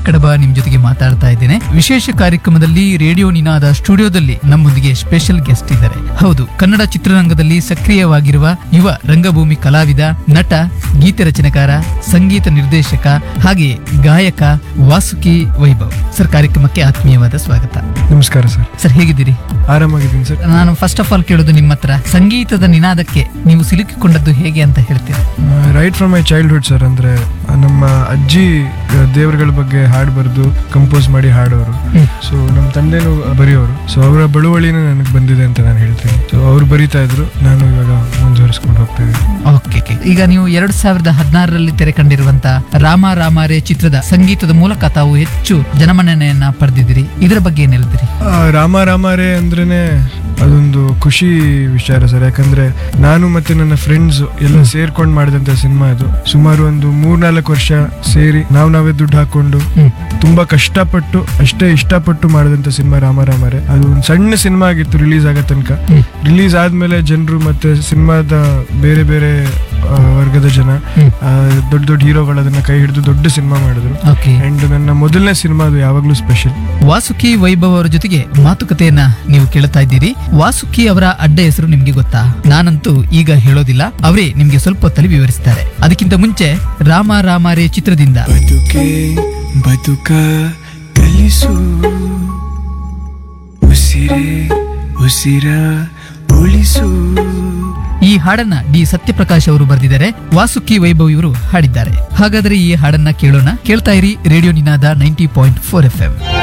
ಕಡಬ ನಿಮ್ ಜೊತೆಗೆ ಮಾತಾಡ್ತಾ ಇದ್ದೇನೆ ವಿಶೇಷ ಕಾರ್ಯಕ್ರಮದಲ್ಲಿ ರೇಡಿಯೋ ನಿನಾದ ಸ್ಟುಡಿಯೋದಲ್ಲಿ ನಮ್ಮೊಂದಿಗೆ ಸ್ಪೆಷಲ್ ಗೆಸ್ಟ್ ಇದ್ದಾರೆ ಹೌದು ಕನ್ನಡ ಚಿತ್ರರಂಗದಲ್ಲಿ ಸಕ್ರಿಯವಾಗಿರುವ ಯುವ ರಂಗಭೂಮಿ ಕಲಾವಿದ ನಟ ಗೀತೆ ರಚನೆಕಾರ ಸಂಗೀತ ನಿರ್ದೇಶಕ ಹಾಗೆ ಗಾಯಕ ವಾಸುಕಿ ವೈಭವ್ ಸರ್ ಕಾರ್ಯಕ್ರಮಕ್ಕೆ ಆತ್ಮೀಯವಾದ ಸ್ವಾಗತ ನಮಸ್ಕಾರ ಸರ್ ಸರ್ ಹೇಗಿದ್ದೀರಿ ಆರಾಮಾಗಿದ್ದೀನಿ ಸರ್ ನಾನು ಫಸ್ಟ್ ಆಫ್ ಆಲ್ ಕೇಳೋದು ನಿಮ್ಮ ಹತ್ರ ಸಂಗೀತದ ನಿನಾದಕ್ಕೆ ನೀವು ಸಿಲುಕಿಕೊಂಡದ್ದು ಹೇಗೆ ಅಂತ ಹೇಳ್ತೀರಾ right from my childhood sir ಅಂದ್ರೆ ಆ, ನಮ್ಮ ಅಜ್ಜಿ ಆ, ದೇವರುಗಳ ಬಗ್ಗೆ ಹಾಡು ಬರೆದು ಕಂಪೋಸ್ ಮಾಡಿ ಹಾಡೋರು ಹ್ಮ್. ಸೊ ನಮ್ಮ ತಂದೆನೂ ಬರೆಯೋರು ಸೊ ಅವರ ಬಳುವಳಿನೇ ನನಗೆ ಬಂದಿದೆ ಅಂತ ನಾನು ಹೇಳ್ತೀನಿ ಸೊ ಅವ್ರು ಬರೀತಾ ಇದ್ರು ನಾನು ಇವಾಗ ಮುಂದುವರಿಸ್ಕೊಂಡು ಹೋಗ್ತಾ ಇದ್ದೀನಿ ಓಕೆ ಈಗ ನೀವು ಎರಡ್ ಸಾವಿರದ ಹದಿನಾರರಲ್ಲಿ ತೆರೆ ಕಂಡಿರುವಂತ ರಾಮ ರಾಮಾರೇ ಚಿತ್ರದ ಸಂಗೀತದ ಮೂಲಕ ತಾವು ಹೆಚ್ಚು ಜನಮನ್ನಣೆಯನ್ನ ಪಡೆದಿದ್ದೀರಿ ಇದರ ಬಗ್ಗೆ ಏನ್ ಹೇಳ್ತೀರಿ ಆ, ರಾಮ ರಾಮಾರೇ ಅಂದ್ರೇನೆ ಅದೊಂದು ಖುಷಿ ವಿಚಾರ ಸರ್ ಯಾಕಂದ್ರೆ ನಾನು ಮತ್ತೆ ನನ್ನ ಫ್ರೆಂಡ್ಸ್ ಎಲ್ಲ ಸೇರ್ಕೊಂಡು ಮಾಡಿದಂತ ಸಿನಿಮಾ ಇದು ಸುಮಾರು ಒಂದು ಮೂರ್ನಾಲ್ಕು ವರ್ಷ ಸೇರಿ ನಾವು ನಾವೇ ದುಡ್ಡು ಹಾಕೊಂಡು ಹ್ಮ್. ತುಂಬಾ ಕಷ್ಟಪಟ್ಟು ಅಷ್ಟೇ ಇಷ್ಟಪಟ್ಟು ಮಾಡಿದಂತ ಸಿನಿಮಾ ರಾಮ ರಾಮಾರೇ ಅದು ಒಂದು ಸಣ್ಣ ಸಿನಿಮಾ ಆಗಿತ್ತು ರಿಲೀಸ್ ಆಗೋ ತನಕ ಹ್ಮ್. ರಿಲೀಸ್ ಆದ್ಮೇಲೆ ಜನರು ಮತ್ತೆ ಸಿನಿಮಾದ ಬೇರೆ ಬೇರೆ ಆ, ವರ್ಗದ ಜನ ಹ್ಮ್. ಆ, ದೊಡ್ಡ ದೊಡ್ಡ ಹೀರೋಗಳು ಅದನ್ನ ಕೈ ಹಿಡಿದು ದೊಡ್ಡ ಸಿನಿಮಾ ಮಾಡಿದ್ರು ಓಕೆ ಅಂಡ್ ನನ್ನ ಮೊದಲನೇ ಸಿನಿಮಾ ಅದು ಯಾವಾಗ್ಲೂ ಸ್ಪೆಷಲ್ ವಾಸುಕಿ ವೈಭವ್ ಅವರ ಜೊತೆಗೆ ಮಾತುಕತೆಯನ್ನ ನೀವು ಕೇಳ್ತಾ ಇದ್ದೀರಿ ವಾಸುಕಿ ಅವರ ಅಡ್ಡ ಹೆಸರು ನಿಮ್ಗೆ ಗೊತ್ತಾ ನಾನಂತೂ ಈಗ ಹೇಳೋದಿಲ್ಲ ಅವರೇ ನಿಮ್ಗೆ ಸ್ವಲ್ಪ ಹೊತ್ತಲ್ಲಿ ವಿವರಿಸ್ತಾರೆ ಅದಕ್ಕಿಂತ ಮುಂಚೆ ರಾಮ ರಾಮಾರೇ ಚಿತ್ರದಿಂದ ಬದುಕೆ ಬದುಕ ಕಲಿಸು ಉಸಿರೇ ಉಸಿರ ಉಳಿಸು ಈ ಹಾಡನ್ನ ಡಿ ಸತ್ಯಪ್ರಕಾಶ್ ಅವರು ಬರೆದಿದ್ದಾರೆ ವಾಸುಕಿ ವೈಭವ್ ಇವರು ಹಾಡಿದ್ದಾರೆ ಹಾಗಾದ್ರೆ ಈ ಹಾಡನ್ನ ಕೇಳೋಣ ಕೇಳ್ತಾ ಇರಿ radio Ninada ninety point four F M